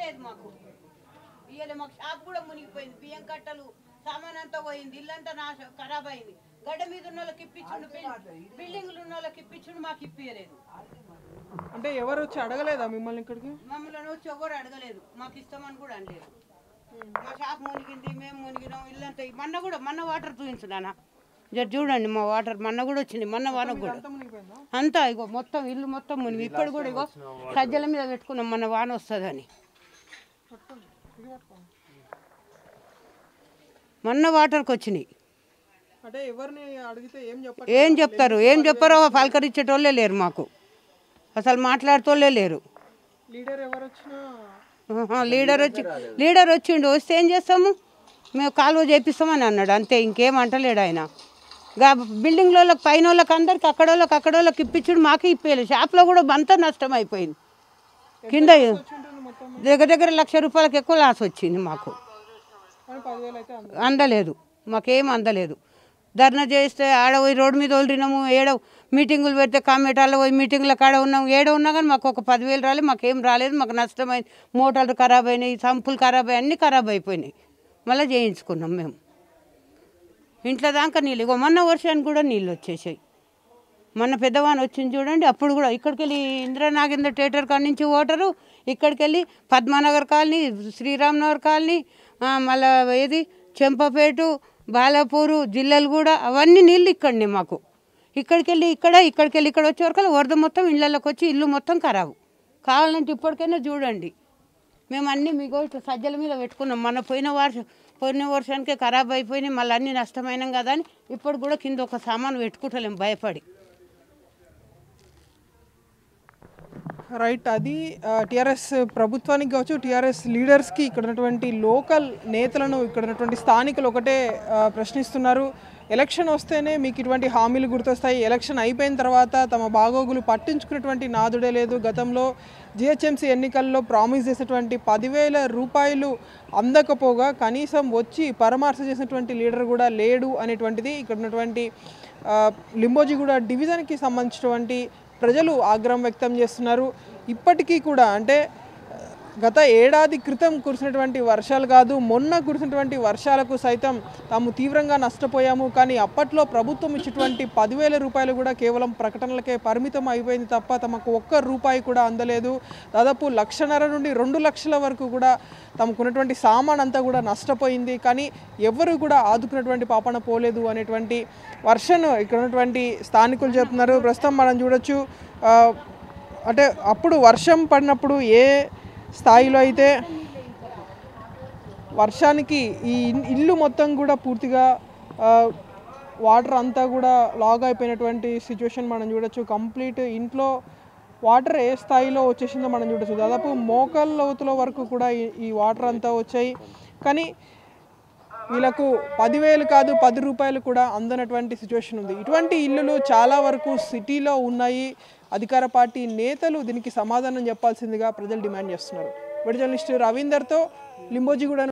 ఇయ్యలేదు మాకు ఇయ్యలేదు మాకు షాప్ కూడా మునిగిపోయింది బియ్యం కట్టలు సామాన్ అంతా పోయింది ఇల్లంతా నాశ ఖరాబ్ అయింది గడ్డ మీద ఉన్న వాళ్ళకి ఇప్పించుండు బిల్డింగ్లు ఉన్న వాళ్ళకి ఇప్పించుండు మాకు ఇప్పించలేదు అంటే ఎవరు వచ్చి అడగలేదా మిమ్మల్ని ఇక్కడికి మమ్మల్ని వచ్చి ఎవరు అడగలేదు మాకు ఇస్తామని కూడా అనలేదు మా షాప్ మునిగింది మేము మునిగినాం ఇల్లంతా మొన్న కూడా మొన్న వాటర్ చూపించున్నానా జర చూడండి మా వాటర్ మొన్న కూడా వచ్చింది మొన్న వాన కూడా అంతా మునిగిపోయిందా అంతా ఇగో మొత్తం ఇల్లు మొత్తం మునిగి ఇక్కడ కూడా ఇగో సజ్జల మీద పెట్టుకున్నాం మన వాన వస్తుందని పట్టుకోండి ఇది పట్టుకోండి మొన్న వాటర్కి వచ్చినాయి అంటే ఎవరిని అడిగితే ఏం చెప్ప ఏం చెప్తారు ఏం చెప్పారో పలకరించేటోళ్ళే లేరు మాకు అసలు మాట్లాడేటోళ్ళే లేరు లీడర్ ఎవరు వచ్చినా ఆహా, లీడర్ వచ్చి లీడర్ వచ్చిండు వస్తే ఏం చేస్తాము మేము కాలువ చేపిస్తామని అన్నాడు అంతే ఇంకేం అంటలేడు ఆయన గా బిల్డింగ్ వాళ్ళకి పైన వాళ్ళకి అందరికి అక్కడ వాళ్ళకి అక్కడ వాళ్ళకి ఇప్పించుడు మాకే ఇప్పేయలేదు షాప్లో కూడా అంతా నష్టం అయిపోయింది కింద ఉంటుంది మొత్తం దగ్గర దగ్గర లక్ష రూపాయలకు ఎక్కువ లాస్ వచ్చింది మాకు కానీ పదివేలు అయితే అందదు అందలేదు మాకేం అందలేదు ధర్నా చేస్తే ఆడ పోయి రోడ్డు మీద వదిలినాము ఏడ మీటింగులు పెడితే కామెటాల్లో పోయి మీటింగ్ల కాడ ఉన్నాము ఏడ ఉన్నా కానీ మాకు ఒక పదివేలు రాలేదు మాకేం రాలేదు మాకు నష్టమైంది మోటార్లు ఖరాబ్ అయినాయి సంపులు ఖరాబ్ అయ్యి అన్నీ ఖరాబ్ అయిపోయినాయి మళ్ళీ చేయించుకున్నాం మేము ఇంట్లో దాకా నీళ్ళు ఇగో మొన్న వర్షానికి కూడా నీళ్ళు వచ్చేసాయి మొన్న పెద్దవాన్ వచ్చింది చూడండి అప్పుడు కూడా ఇక్కడికి వెళ్ళి ఇందిరా నాగేంద్ర థియేటర్ కాడ నుంచి ఓటరు ఇక్కడికి వెళ్ళి పద్మానగర్ కాలనీ శ్రీరామ్ నగర్ కాలనీ ఆ, మళ్ళా ఏది చెంపపేటు బాలాపూరు జిల్లలు కూడా అవన్నీ నీళ్ళు ఇక్కడనే మాకు ఇక్కడికి వెళ్ళి ఇక్కడ ఇక్కడికి వెళ్ళి ఇక్కడ వచ్చే వరకు వరద మొత్తం ఇళ్ళలోకి వచ్చి ఇల్లు మొత్తం ఖరాబు కావాలంటే ఇప్పటికైనా చూడండి మేము అన్నీ మీకు ఇట్లా సజ్జల మీద పెట్టుకున్నాం మన పోయిన వర్షం పోయిన వర్షానికే ఖరాబ్ అయిపోయినాయి మళ్ళీ అన్నీ నష్టమైనాం కదా అని ఇప్పుడు కూడా కింద ఒక సామాను పెట్టుకుంటలేం భయపడి రైట్ అది టిఆర్ఎస్ ప్రభుత్వానికి కావచ్చు టిఆర్ఎస్ లీడర్స్కి ఇక్కడ ఉన్నటువంటి లోకల్ నేతలను ఇక్కడ ఉన్నటువంటి స్థానికులు ఒకటే ఆ, ప్రశ్నిస్తున్నారు ఎలక్షన్ వస్తేనే మీకు ఇటువంటి హామీలు గుర్తొస్తాయి ఎలక్షన్ అయిపోయిన తర్వాత తమ బాగోగులు పట్టించుకున్నటువంటి నాదుడే లేదు గతంలో జిహెచ్ఎంసీ ఎన్నికల్లో ప్రామిస్ చేసినటువంటి పదివేల రూపాయలు అందకపోగా కనీసం వచ్చి పరామర్శ చేసినటువంటి లీడర్ కూడా లేడు అనేటువంటిది ఇక్కడ ఉన్నటువంటి ఆ, లింబోజిగూడ డివిజన్కి సంబంధించినటువంటి ప్రజలు ఆగ్రహం వ్యక్తం చేస్తున్నారు ఇప్పటికీ కూడా అంటే ఆ, గత ఏడాది క్రితం కురిసినటువంటి వర్షాలు కాదు మొన్న కురిసినటువంటి వర్షాలకు సైతం తాము తీవ్రంగా నష్టపోయాము కానీ అప్పట్లో ప్రభుత్వం ఇచ్చినటువంటి పదివేల రూపాయలు కూడా కేవలం ప్రకటనలకే పరిమితం అయిపోయింది తప్ప తమకు ఒక్క రూపాయి కూడా అందలేదు దాదాపు లక్షన్నర నుండి రెండు లక్షల వరకు కూడా తమకున్నటువంటి సామాన్ అంతా కూడా నష్టపోయింది కానీ ఎవరు కూడా ఆదుకున్నటువంటి పాపన పోలేదు అనేటువంటి వర్షను ఇక్కడ ఉన్నటువంటి స్థానికులు చెప్తున్నారు ప్రస్తుతం మనం చూడొచ్చు ఆ, అంటే అప్పుడు వర్షం పడినప్పుడు ఏ స్థాయిలో అయితే వర్షానికి ఈ ఇన్- ఇల్లు మొత్తం కూడా పూర్తిగా ఆ, వాటర్ అంతా కూడా లాగ్ అయిపోయినటువంటి సిచ్యువేషన్ మనం చూడొచ్చు కంప్లీట్ ఇంట్లో వాటర్ ఏ స్థాయిలో వచ్చేసిందో మనం చూడొచ్చు దాదాపు మోకాళ్ళ లోతుల వరకు కూడా ఈ- ఈ వాటర్ అంతా వచ్చాయి కానీ వీళ్ళకు పదివేలు కాదు పది రూపాయలు కూడా అందనటువంటి సిచ్యువేషన్ ఉంది ఇటువంటి ఇల్లులు చాలా వరకు సిటీలో ఉన్నాయి అధికార పార్టీ నేతలు దీనికి సమాధానం చెప్పాల్సిందిగా ప్రజలు డిమాండ్ చేస్తున్నారు విడుదల జర్నలిస్ట్ రవీందర్తో లింబోజిగూడ